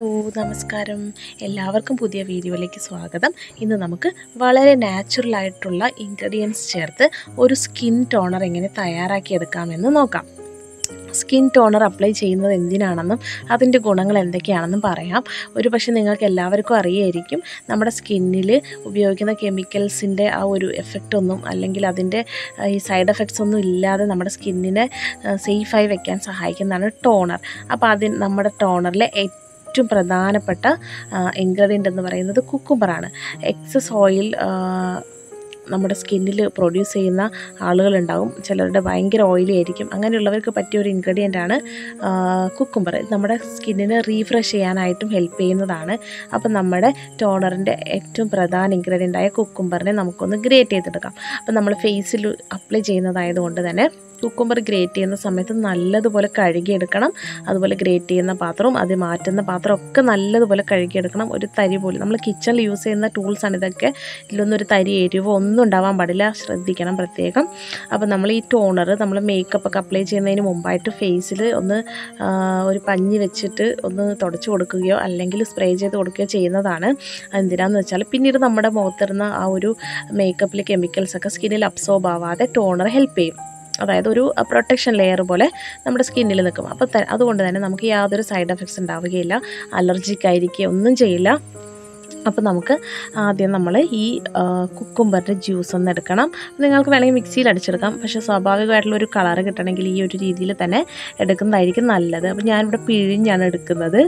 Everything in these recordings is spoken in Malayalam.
ഓ നമസ്കാരം എല്ലാവർക്കും പുതിയ വീഡിയോയിലേക്ക് സ്വാഗതം ഇന്ന് നമുക്ക് വളരെ നാച്ചുറൽ ആയിട്ടുള്ള ഇൻഗ്രീഡിയൻസ് ചേർത്ത് ഒരു സ്കിൻ ടോണർ എങ്ങനെ തയ്യാറാക്കിയെടുക്കാമെന്ന് നോക്കാം സ്കിൻ ടോണർ അപ്ലൈ ചെയ്യുന്നത് എന്തിനാണെന്നും അതിൻ്റെ ഗുണങ്ങൾ എന്തൊക്കെയാണെന്നും പറയാം ഒരു പക്ഷേ നിങ്ങൾക്ക് എല്ലാവർക്കും അറിയായിരിക്കും നമ്മുടെ സ്കിന്നിൽ ഉപയോഗിക്കുന്ന കെമിക്കൽസിൻ്റെ ആ ഒരു എഫക്റ്റ് ഒന്നും അല്ലെങ്കിൽ അതിൻ്റെ ആ, ഈ സൈഡ് എഫക്ട്സ് ഒന്നും ഇല്ലാതെ നമ്മുടെ സ്കിന്നിനെ സേഫായി വെക്കാൻ സഹായിക്കുന്നതാണ് ടോണർ അപ്പോൾ അതിന് നമ്മുടെ ടോണറിലെ ഏറ്റവും പ്രധാനപ്പെട്ട ഇൻഗ്രീഡിയൻ്റ് എന്ന് പറയുന്നത് കുക്കുംബറാണ് എക്സസ് ഓയിൽ നമ്മുടെ സ്കിന്നിൽ പ്രൊഡ്യൂസ് ചെയ്യുന്ന ആളുകളുണ്ടാവും ചിലരുടെ ഭയങ്കര ഓയിലി ആയിരിക്കും അങ്ങനെയുള്ളവർക്ക് പറ്റിയ ഒരു ഇൻഗ്രീഡിയൻ്റ് ആണ് കുക്കുംബർ നമ്മുടെ സ്കിന്നിനെ റീഫ്രഷ് ചെയ്യാനായിട്ടും ഹെൽപ്പ് ചെയ്യുന്നതാണ് അപ്പം നമ്മുടെ ടോണറിൻ്റെ ഏറ്റവും പ്രധാന ഇൻഗ്രീഡിയൻ്റ് ആയ കുക്കുംബറിനെ നമുക്കൊന്ന് ഗ്രേറ്റ് ചെയ്തെടുക്കാം അപ്പം നമ്മൾ ഫേസിൽ അപ്ലൈ ചെയ്യുന്നതായതുകൊണ്ട് തന്നെ കുക്കുംബർ ഗ്രേറ്റ് ചെയ്യുന്ന സമയത്ത് നല്ലതുപോലെ കഴുകിയെടുക്കണം അതുപോലെ ഗ്രേറ്റ് ചെയ്യുന്ന പാത്രവും അത് മാറ്റുന്ന പാത്രം ഒക്കെ നല്ലതുപോലെ കഴുകിയെടുക്കണം ഒരു തരി പോലും നമ്മൾ കിച്ചണിൽ യൂസ് ചെയ്യുന്ന ടൂൾസാണ് ഇതൊക്കെ ഇതിലൊന്നും ഒരു തരി എരിവോ ഒന്നും ഉണ്ടാവാൻ പാടില്ല ശ്രദ്ധിക്കണം പ്രത്യേകം അപ്പോൾ നമ്മൾ ഈ ടോണർ നമ്മൾ മേക്കപ്പ് ഒക്കെ അപ്ലൈ ചെയ്യുന്നതിന് മുമ്പായിട്ട് ഫേസിൽ ഒന്ന് ആ, ഒരു പഞ്ഞി വെച്ചിട്ട് ഒന്ന് തുടച്ചു കൊടുക്കുകയോ അല്ലെങ്കിൽ സ്പ്രേ ചെയ്ത് കൊടുക്കുകയോ ചെയ്യുന്നതാണ് എന്തിനാന്ന് വെച്ചാൽ പിന്നീട് നമ്മുടെ മുഖത്തിരുന്ന ആ ഒരു മേക്കപ്പിലെ കെമിക്കൽസ് ഒക്കെ സ്കിന്നിൽ അബ്സോർബ് ആവാതെ ടോണർ ഹെൽപ്പ് ചെയ്യും അതായത് ഒരു പ്രൊട്ടക്ഷൻ ലെയർ പോലെ നമ്മുടെ സ്കിന്നിൽ നിൽക്കും അപ്പോൾ ത- അതുകൊണ്ട് തന്നെ നമുക്ക് യാതൊരു സൈഡ് എഫക്ട്സ് ഉണ്ടാവുകയില്ല അലർജിക്ക് ആയിരിക്കുക ഒന്നും ചെയ്യില്ല അപ്പോൾ നമുക്ക് ആദ്യം നമ്മൾ ഈ കുക്കുംബറിൻ്റെ ജ്യൂസ് ഒന്ന് എടുക്കണം നിങ്ങൾക്ക് വേണമെങ്കിൽ മിക്സിയിൽ അടിച്ചെടുക്കാം പക്ഷേ സ്വാഭാവികമായിട്ടുള്ള ഒരു കളറ് കിട്ടണമെങ്കിൽ ഈ ഒരു രീതിയിൽ തന്നെ എടുക്കുന്നതായിരിക്കും നല്ലത് അപ്പോൾ ഞാനിവിടെ പിഴിഞ്ഞാണ് എടുക്കുന്നത്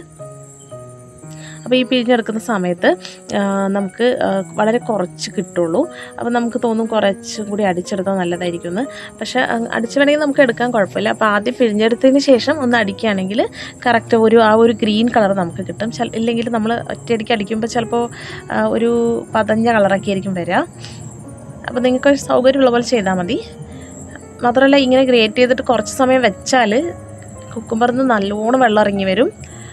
അപ്പോൾ ഈ പിഴിഞ്ഞെടുക്കുന്ന സമയത്ത് ആ, നമുക്ക് ആ, വളരെ കുറച്ച് കിട്ടുള്ളൂ അപ്പോൾ നമുക്ക് തോന്നും കുറച്ചും കൂടി അടിച്ചെടുത്താൽ നല്ലതായിരിക്കും എന്ന് പക്ഷേ അ- അടിച്ച് വേണമെങ്കിൽ നമുക്ക് എടുക്കാൻ കുഴപ്പമില്ല അപ്പോൾ ആദ്യം പിഴിഞ്ഞെടുത്തതിന് ശേഷം ഒന്ന് അടിക്കുകയാണെങ്കിൽ കറക്റ്റ് ഒരു ആ ഒരു ഗ്രീൻ കളർ നമുക്ക് കിട്ടും ചില ഇല്ലെങ്കിൽ നമ്മൾ ഒറ്റയടിക്ക് അടിക്കുമ്പോൾ ചിലപ്പോൾ ആ, ഒരു പതഞ്ഞ കളറൊക്കെ ആയിരിക്കും വരിക അപ്പോൾ നിങ്ങൾക്ക് സൗകര്യമുള്ള പോലെ ചെയ്താൽ മതി മാത്രമല്ല ഇങ്ങനെ ഗ്രേറ്റ് ചെയ്തിട്ട് കുറച്ച് സമയം വെച്ചാൽ കുക്കുമ്പറിന്ന് നല്ലോണം വെള്ളം ഇറങ്ങി വരും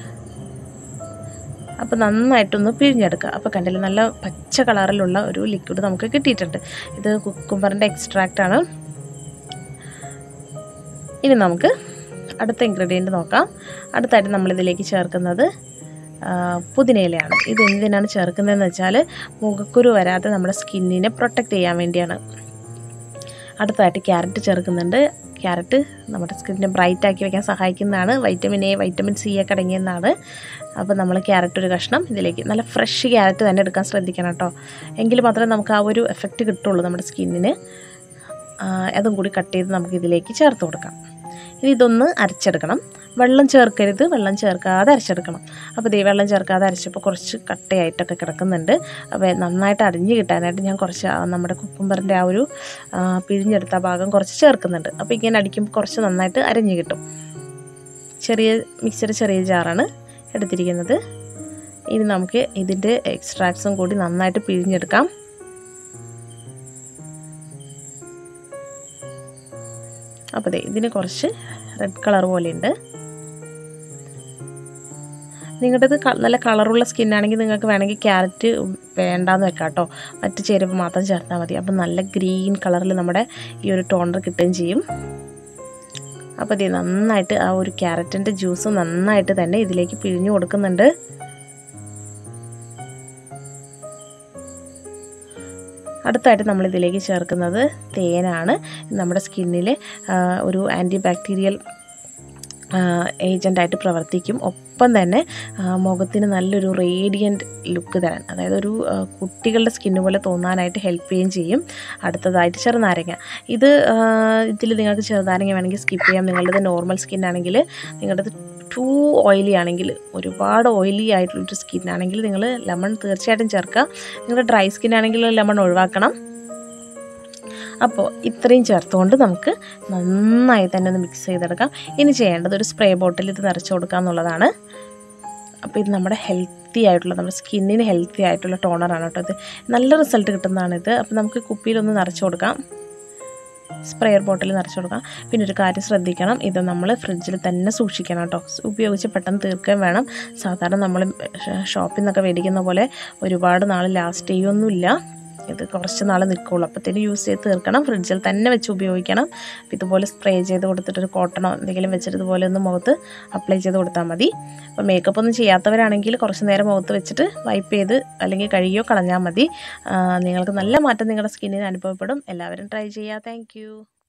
അപ്പോൾ നന്നായിട്ടൊന്ന് പിഴിഞ്ഞെടുക്കുക അപ്പോൾ കണ്ടില്ല നല്ല പച്ച കളറിലുള്ള ഒരു ലിക്വിഡ് നമുക്ക് കിട്ടിയിട്ടുണ്ട് ഇത് കുക്കുംബറിൻ്റെ എക്സ്ട്രാക്റ്റ് ആണ് ഇനി നമുക്ക് അടുത്ത ഇൻഗ്രീഡിയൻറ്റ് നോക്കാം അടുത്തായിട്ട് നമ്മളിതിലേക്ക് ചേർക്കുന്നത് ആ, പുതിനയിലയാണ് ഇത് എന്തിനാണ് ചേർക്കുന്നതെന്ന് വെച്ചാൽ മുഖക്കുരു വരാതെ നമ്മുടെ സ്കിന്നിനെ പ്രൊട്ടക്റ്റ് ചെയ്യാൻ വേണ്ടിയാണ് അടുത്തതായിട്ട് ക്യാരറ്റ് ചേർക്കുന്നുണ്ട് ക്യാരറ്റ് നമ്മുടെ സ്കിന്നിനെ ബ്രൈറ്റ് ആക്കി വെക്കാൻ സഹായിക്കുന്നതാണ് വൈറ്റമിൻ എ വൈറ്റമിൻ സി ഒക്കെ അടങ്ങിയതാണ് അപ്പോൾ നമ്മൾ ക്യാരറ്റ് ഒരു കഷ്ണം ഇതിലേക്ക് നല്ല ഫ്രഷ് ക്യാരറ്റ് തന്നെ എടുക്കാൻ ശ്രദ്ധിക്കണം കേട്ടോ എങ്കിൽ മാത്രമേ നമുക്ക് ആ ഒരു എഫക്റ്റ് കിട്ടുള്ളൂ നമ്മുടെ സ്കിന്നിന് അതും കൂടി കട്ട് ചെയ്ത് നമുക്ക് ഇതിലേക്ക് ചേർത്ത് കൊടുക്കാം ഇനി ഇതൊന്ന് അരച്ചെടുക്കണം വെള്ളം ചേർക്കരുത് വെള്ളം ചേർക്കാതെ അരച്ചെടുക്കണം അപ്പോൾ ദേ വെള്ളം ചേർക്കാതെ അരച്ചപ്പോൾ കുറച്ച് കട്ടയായിട്ടൊക്കെ കിടക്കുന്നുണ്ട് അപ്പോൾ നന്നായിട്ട് അരിഞ്ഞ് കിട്ടാനായിട്ട് ഞാൻ കുറച്ച് ആ നമ്മുടെ കുക്കുംബറിൻ്റെ ആ ഒരു ആ, പിഴിഞ്ഞെടുത്ത ഭാഗം കുറച്ച് ചേർക്കുന്നുണ്ട് അപ്പോൾ ഇങ്ങനെ അടിക്കുമ്പോൾ കുറച്ച് നന്നായിട്ട് അരിഞ്ഞ് കിട്ടും ചെറിയ മിക്സിയുടെ ചെറിയ ജാറാണ് എടുത്തിരിക്കുന്നത് ഇനി നമുക്ക് ഇതിൻ്റെ എക്സ്ട്രാക്ട്സും കൂടി നന്നായിട്ട് പിഴിഞ്ഞെടുക്കാം അപ്പോൾ ദേ ഇതിന് കുറച്ച് റെഡ് കളർ പോലെയുണ്ട് നിങ്ങളുടേത് ക- നല്ല കളറുള്ള സ്കിന്നാണെങ്കിൽ നിങ്ങൾക്ക് വേണമെങ്കിൽ ക്യാരറ്റ് വേണ്ടാന്ന് വെക്കാം കേട്ടോ മറ്റ് ചേരുവ മാത്രം ചേർത്താൽ മതി അപ്പം നല്ല ഗ്രീൻ കളറിൽ നമ്മുടെ ഈ ഒരു ടോണർ കിട്ടുകയും ചെയ്യും അപ്പോൾ ഇത് നന്നായിട്ട് ആ ഒരു ക്യാരറ്റിൻ്റെ ജ്യൂസ് നന്നായിട്ട് തന്നെ ഇതിലേക്ക് പിഴിഞ്ഞു കൊടുക്കുന്നുണ്ട് അടുത്തായിട്ട് നമ്മൾ ഇതിലേക്ക് ചേർക്കുന്നത് തേനാണ് നമ്മുടെ സ്കിന്നിൽ ഒരു ആൻറ്റി ബാക്ടീരിയൽ ഏജൻ്റായിട്ട് പ്രവർത്തിക്കും ഒപ്പം തന്നെ ആ, മുഖത്തിന് നല്ലൊരു റേഡിയൻറ്റ് ലുക്ക് തരാൻ അതായത് ഒരു ആ, കുട്ടികളുടെ സ്കിന്ന് പോലെ തോന്നാനായിട്ട് ഹെൽപ്പ് ചെയ്യുകയും ചെയ്യും അടുത്തതായിട്ട് ചെറുനാരങ്ങ ഇത് ഇതിൽ നിങ്ങൾക്ക് ചെറുനാരങ്ങ വേണമെങ്കിൽ സ്കിപ്പ് ചെയ്യാം നിങ്ങളുടേത് നോർമൽ സ്കിൻ ആണെങ്കിൽ നിങ്ങളുടേത് ടു ഓയിലി ആണെങ്കിൽ ഒരുപാട് ഓയിലി ആയിട്ടുള്ളൊരു സ്കിൻ ആണെങ്കിൽ നിങ്ങൾ ലെമൺ തീർച്ചയായിട്ടും ചേർക്കുക നിങ്ങളുടെ ഡ്രൈ സ്കിൻ ആണെങ്കിൽ ലെമൺ ഒഴിവാക്കണം അപ്പോൾ ഇത്രയും ചേർത്തുകൊണ്ട് നമുക്ക് നന്നായി തന്നെ ഒന്ന് മിക്സ് ചെയ്തെടുക്കാം ഇനി ചെയ്യേണ്ടത് ഒരു സ്പ്രേ ബോട്ടിൽ ഇത് നിറച്ച് കൊടുക്കുക എന്നുള്ളതാണ് അപ്പോൾ ഇത് നമ്മുടെ ഹെൽത്തി ആയിട്ടുള്ള നമ്മുടെ സ്കിന്നിന് ഹെൽത്തി ആയിട്ടുള്ള ടോണറാണ് കേട്ടോ ഇത് നല്ല റിസൾട്ട് കിട്ടുന്നതാണിത് അപ്പോൾ നമുക്ക് കുപ്പിയിലൊന്ന് നിറച്ച് കൊടുക്കാം സ്പ്രെയർ ബോട്ടിൽ നിറച്ച് കൊടുക്കാം പിന്നെ ഒരു കാര്യം ശ്രദ്ധിക്കണം ഇത് നമ്മൾ ഫ്രിഡ്ജിൽ തന്നെ സൂക്ഷിക്കണം കേട്ടോ ഉപയോഗിച്ച് പെട്ടെന്ന് തീർക്കുകയും വേണം സാധാരണ നമ്മൾ ഷോപ്പിൽ നിന്നൊക്കെ മേടിക്കുന്ന പോലെ ഒരുപാട് നാൾ ലാസ്റ്റ് ചെയ്യൊന്നുമില്ല ഇത് കുറച്ച് നാൾ നിൽക്കുള്ളൂ അപ്പോഴത്തേനും യൂസ് ചെയ്ത് തീർക്കണം ഫ്രിഡ്ജിൽ തന്നെ വെച്ച് ഉപയോഗിക്കണം അപ്പോൾ ഇതുപോലെ സ്പ്രേ ചെയ്ത് കൊടുത്തിട്ട് ഒരു കോട്ടണോ എന്തെങ്കിലും വെച്ചിട്ട് ഇതുപോലെ ഒന്ന് മുഖത്ത് അപ്ലൈ ചെയ്ത് കൊടുത്താൽ മതി അപ്പോൾ മേക്കപ്പ് ഒന്നും ചെയ്യാത്തവരാണെങ്കിൽ കുറച്ച് നേരം മുഖത്ത് വെച്ചിട്ട് വൈപ്പ് ചെയ്ത് അല്ലെങ്കിൽ കഴുകിയോ കളഞ്ഞാൽ മതി ആ, നിങ്ങൾക്ക് നല്ല മാറ്റം നിങ്ങളുടെ സ്കിന്നിന് അനുഭവപ്പെടും എല്ലാവരും ട്രൈ ചെയ്യുക താങ്ക്